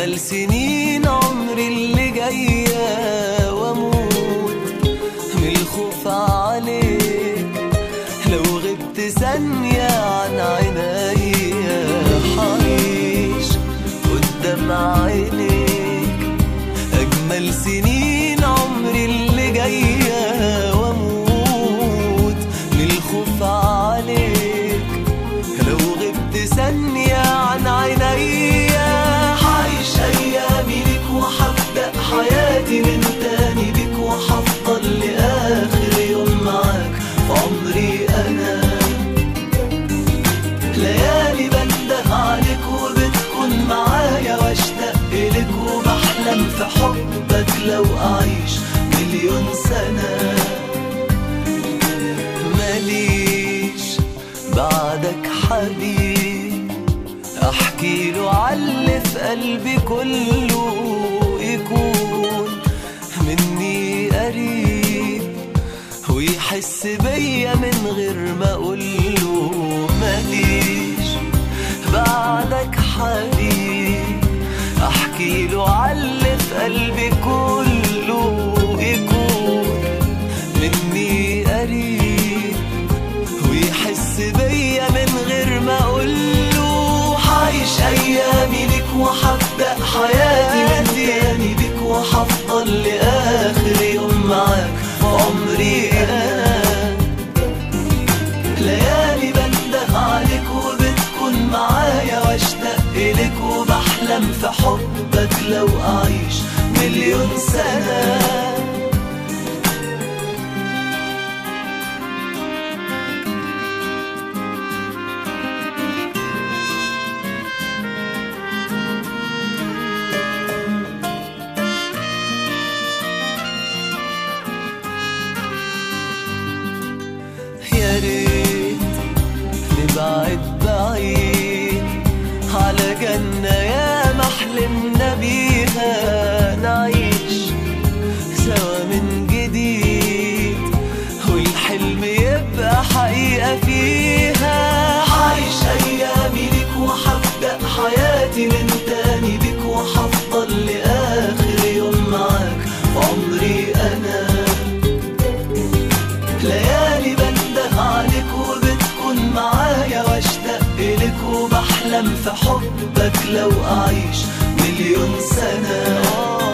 أجمل سنين عمري اللي جاية وأموت من الخوف عليك لو غبت ثانية عن عينيا حعيش قدام عينيك أجمل سنين عمري اللي جاية وأموت من الخوف عليك لو غبت ثانية عن عينيا حعيش أيامي ليك وحبدأ حياتي من تاني بيك وحفضل لآخر يوم معاك في عمري أنا ليالي بنده عليك وبتكون معايا واشتاق إليك وبحلم في حبك لو أعيش مليون سنة ماليش بعدك حبيب احكي له عاللي في قلبي كله يكون مني قريب ويحس بيا من غير ما اقوله ماليش بعدك حبيب احكي له عاللي في قلبي كله يكون مني قريب ويحس بيا من غير ما اقوله حعيش ايامي ليك وحبدا حياتي من تاني بيك وحفضل لاخر يوم معاك في عمري انا ليالي بنده عليك وبتكون معايا واشتاق اليك وبحلم في حبك لو اعيش مليون سنه يا ريت نبعد بعيد على جنة يا ما حلمنا بيها نعيش سوا من جديد والحلم يبقى حقيقة فيها حعيش أيامي ليك وحبدأ حياتي من تاني بيك وحفضل لآخر يوم معاك في عمري أنا ليالي بنده عليك وبتكون معايا واشتاق إليك وبحلم في حبك لو أعيش مليون سنة